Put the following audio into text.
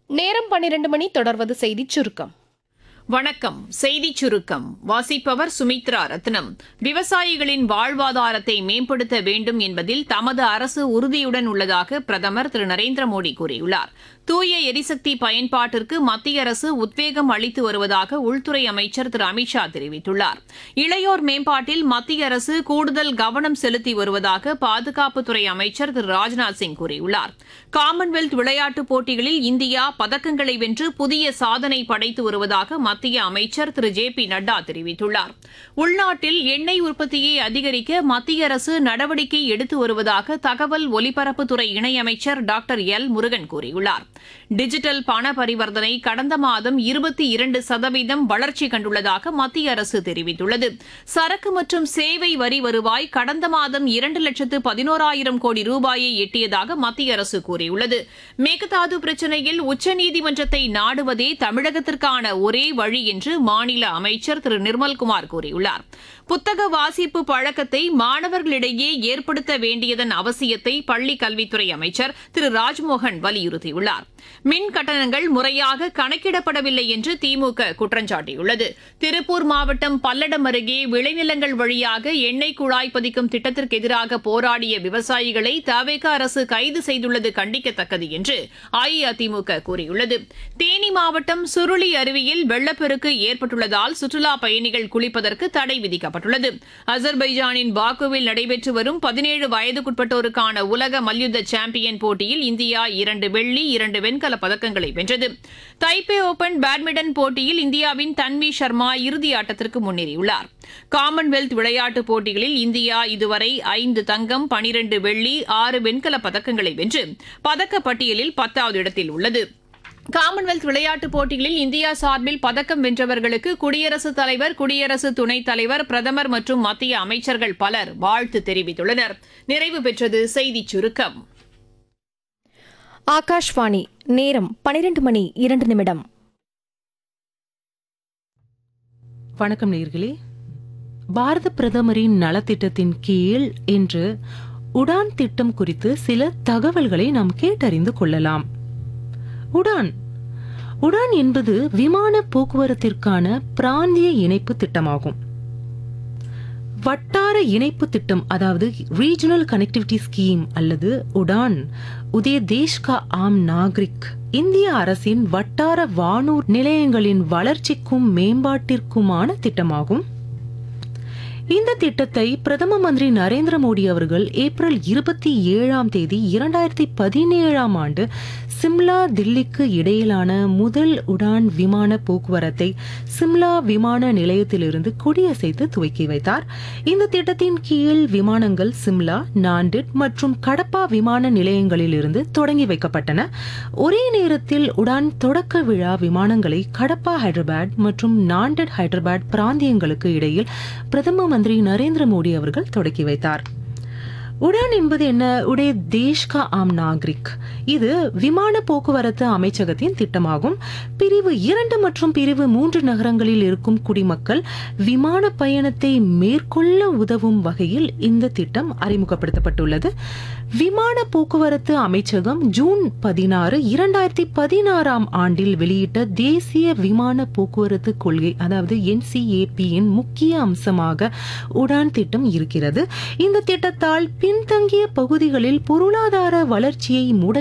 நேரம் பன்னிரண்டு மணி தொடர்வது செய்திச் சுருக்கம் வணக்கம் செய்திச் சுருக்கம் வாசிப்பவர் சுமித்ரா ரத்னம் விவசாயிகளின் வாழ்வாதாரத்தை மேம்படுத்த வேண்டும் என்பதில் தமது அரசு உறுதியுடன் உள்ளதாக பிரதமர் திரு நரேந்திர மோடி கூறியுள்ளார் தூய எரிசக்தி பயன்பாட்டிற்கு மத்திய அரசு உத்வேகம் அளித்து வருவதாக உள்துறை அமைச்சர் திரு அமித்ஷா தெரிவித்துள்ளார் இளையோர் மேம்பாட்டில் மத்திய அரசு கூடுதல் கவனம் செலுத்தி வருவதாக பாதுகாப்புத்துறை அமைச்சர் திரு ராஜ்நாத் சிங் கூறியுள்ளார் காமன்வெல்த் விளையாட்டுப் போட்டிகளில் இந்தியா பதக்கங்களை வென்று புதிய சாதனை படைத்து வருவதாக மத்திய அமைச்சர் திரு ஜே பி நட்டா தெரிவித்துள்ளார் உள்நாட்டில் எண்ணெய் உற்பத்தியை அதிகரிக்க மத்திய அரசு நடவடிக்கை எடுத்து வருவதாக தகவல் ஒலிபரப்புத்துறை இணையமைச்சர் டாக்டர் எல் முருகன் கூறியுள்ளார் டிஜிட்டல் பண பரிவர்த்தனை கடந்த மாதம் இருபத்தி இரண்டு சதவீதம் வளர்ச்சி கண்டுள்ளதாக மத்திய அரசு தெரிவித்துள்ளது சரக்கு மற்றும் சேவை வரி வருவாய் கடந்த மாதம் இரண்டு லட்சத்து பதினோராயிரம் கோடி ரூபாயை எட்டியதாக மத்திய அரசு கூறியுள்ளது மேகதாது பிரச்சினையில் உச்சநீதிமன்றத்தை நாடுவதே தமிழகத்திற்கான ஒரே வழி என்று மாநில அமைச்சர் திரு நிர்மல்குமார் கூறியுள்ளார் புத்தக வாசிப்பு பழக்கத்தை மாணவர்களிடையே ஏற்படுத்த வேண்டியதன் அவசியத்தை பள்ளிக் கல்வித்துறை அமைச்சர் திரு ராஜ்மோகன் வலியுறுத்தியுள்ளார் மின் கட்டணங்கள் முறையாக கணக்கிடப்படவில்லை என்று திமுக குற்றம் சாட்டியுள்ளது திருப்பூர் மாவட்டம் பல்லடம் அருகே விளைநிலங்கள் வழியாக எண்ணெய் குழாய் பதிக்கும் திட்டத்திற்கு எதிராக போராடிய விவசாயிகளை தவேக அரசு கைது செய்துள்ளது கண்டிக்கத்தக்கது என்று அஇஅதிமுக கூறியுள்ளது தேனி மாவட்டம் சுருளி அருவியில் வெள்ளப்பெருக்கு ஏற்பட்டுள்ளதால் சுற்றுலா பயணிகள் குளிப்பதற்கு தடை விதிக்கப்பட்டுள்ளது அசர்பைஜானின் பாக்குவில் நடைபெற்று வரும் பதினேழு வயதுக்குட்பட்டோருக்கான உலக மல்யுத்த சாம்பியன் போட்டியில் இந்தியா இரண்டு வெள்ளி இரண்டு வெண்கல பதக்கங்களை வென்றது தைப்பே ஓபன் பேட்மிண்டன் போட்டியில் இந்தியாவின் தன்வி சர்மா இறுதி ஆட்டத்திற்கு முன்னேறியுள்ளார் காமன்வெல்த் விளையாட்டுப் போட்டிகளில் இந்தியா இதுவரை ஐந்து தங்கம் பனிரண்டு வெள்ளி ஆறு வெண்கல பதக்கங்களை வென்று பதக்கப்பட்டியலில் பத்தாவது இடத்தில் உள்ளது காமன்வெல்த் விளையாட்டுப் போட்டிகளில் இந்தியா சார்பில் பதக்கம் வென்றவர்களுக்கு குடியரசுத் தலைவர் குடியரசு துணைத் தலைவர் பிரதமர் மற்றும் மத்திய அமைச்சர்கள் பலர் வாழ்த்து தெரிவித்துள்ளனர் நிறைவு பெற்றது செய்திச் சுருக்கம் ஆகாஷ்வாணி நேரம் பன்னிரண்டு மணி இரண்டு நிமிடம் வணக்கம் நேர்களே பாரத பிரதமரின் நலத்திட்டத்தின் கீழ் இன்று உடான் திட்டம் குறித்து சில தகவல்களை நாம் கேட்டறிந்து கொள்ளலாம் உடான் உடான் என்பது விமான போக்குவரத்திற்கான பிராந்திய இணைப்பு திட்டமாகும் வட்டார இணைப்பு திட்டம் அதாவது ரீஜனல் கனெக்டிவிட்டி ஸ்கீம் அல்லது உடான் உதய தேஷ் கா ஆம் நாகரிக் இந்திய அரசின் வட்டார வானூர் நிலையங்களின் வளர்ச்சிக்கும் மேம்பாட்டிற்குமான திட்டமாகும் இந்த திட்டத்தை பிரதம மந்திரி நரேந்திர மோடி அவர்கள் ஏப்ரல் இருபத்தி ஏழாம் தேதி இரண்டாயிரத்தி பதினேழாம் ஆண்டு சிம்லா தில்லிக்கு இடையிலான முதல் உடான் விமான போக்குவரத்தை சிம்லா விமான நிலையத்திலிருந்து கொடியசைத்து துவக்கி வைத்தார் இந்த திட்டத்தின் கீழ் விமானங்கள் சிம்லா நாண்டிட் மற்றும் கடப்பா விமான நிலையங்களிலிருந்து தொடங்கி வைக்கப்பட்டன ஒரே நேரத்தில் உடான் தொடக்க விழா விமானங்களை கடப்பா ஹைதராபாத் மற்றும் நாண்டட் ஹைதராபாத் பிராந்தியங்களுக்கு இடையில் பிரதம மந்திரி நரேந்திர மோடி அவர்கள் தொடக்கி வைத்தார் உடான் என்பது என்ன உடைய தேஷ் கா ஆம் நாகரிக் இது விமான போக்குவரத்து அமைச்சகத்தின் திட்டமாகும் பிரிவு இரண்டு மற்றும் பிரிவு மூன்று நகரங்களில் இருக்கும் குடிமக்கள் விமான பயணத்தை மேற்கொள்ள உதவும் வகையில் இந்த திட்டம் அறிமுகப்படுத்தப்பட்டுள்ளது விமான போக்குவரத்து அமைச்சகம் ஜூன் பதினாறு இரண்டாயிரத்தி பதினாறாம் ஆண்டில் வெளியிட்ட தேசிய விமான போக்குவரத்து கொள்கை அதாவது என்சிஏபியின் முக்கிய அம்சமாக உடான் திட்டம் இருக்கிறது இந்த திட்டத்தால் பின்தங்கிய பகுதிகளில் பொருளாதார வளர்ச்சியை முடக்கி